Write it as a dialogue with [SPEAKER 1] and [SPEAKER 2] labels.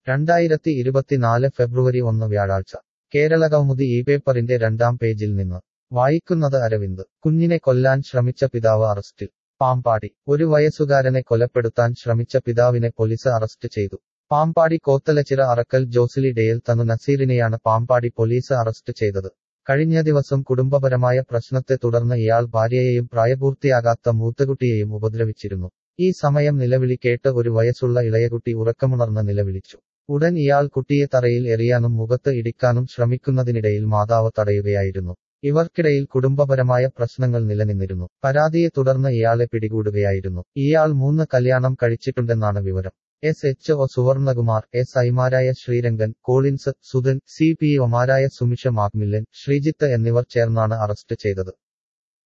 [SPEAKER 1] രണ്ടായിരത്തി ഇരുപത്തിനാല് ഫെബ്രുവരി ഒന്ന് വ്യാഴാഴ്ച കേരളകൗമുദി ഈ പേപ്പറിന്റെ രണ്ടാം പേജിൽ നിന്ന് വായിക്കുന്നത് അരവിന്ദ് കുഞ്ഞിനെ കൊല്ലാൻ ശ്രമിച്ച പിതാവ് അറസ്റ്റിൽ പാമ്പാടി ഒരു വയസ്സുകാരനെ കൊലപ്പെടുത്താൻ ശ്രമിച്ച പിതാവിനെ പോലീസ് അറസ്റ്റ് ചെയ്തു പാമ്പാടി കോത്തലച്ചിറ അറക്കൽ ജോസിലി ഡേയൽ തനു നസീറിനെയാണ് പാമ്പാടി പോലീസ് അറസ്റ്റ് ചെയ്തത് കഴിഞ്ഞ ദിവസം കുടുംബപരമായ പ്രശ്നത്തെ തുടർന്ന് ഇയാൾ ഭാര്യയെയും പ്രായപൂർത്തിയാകാത്ത മൂത്തകുട്ടിയെയും ഉപദ്രവിച്ചിരുന്നു ഈ സമയം നിലവിളി കേട്ട് ഒരു വയസ്സുള്ള ഇളയകുട്ടി ഉറക്കമുണർന്ന് നിലവിളിച്ചു ഉടൻ ഇയാൾ കുട്ടിയെ തറയിൽ എറിയാനും മുഖത്ത് ഇടിക്കാനും ശ്രമിക്കുന്നതിനിടയിൽ മാതാവ് തടയുകയായിരുന്നു ഇവർക്കിടയിൽ കുടുംബപരമായ പ്രശ്നങ്ങൾ നിലനിന്നിരുന്നു പരാതിയെ തുടർന്ന് ഇയാളെ പിടികൂടുകയായിരുന്നു ഇയാൾ മൂന്ന് കല്യാണം കഴിച്ചിട്ടുണ്ടെന്നാണ് വിവരം S H O Suvarnakumar S ഐമാരായ Sreerangan Collins Sudhan C P ഒമാരായ സുമിഷ മാക്മില്ലൻ ശ്രീജിത്ത് എന്നിവർ ചേർന്നാണ് അറസ്റ്റ് ചെയ്തത്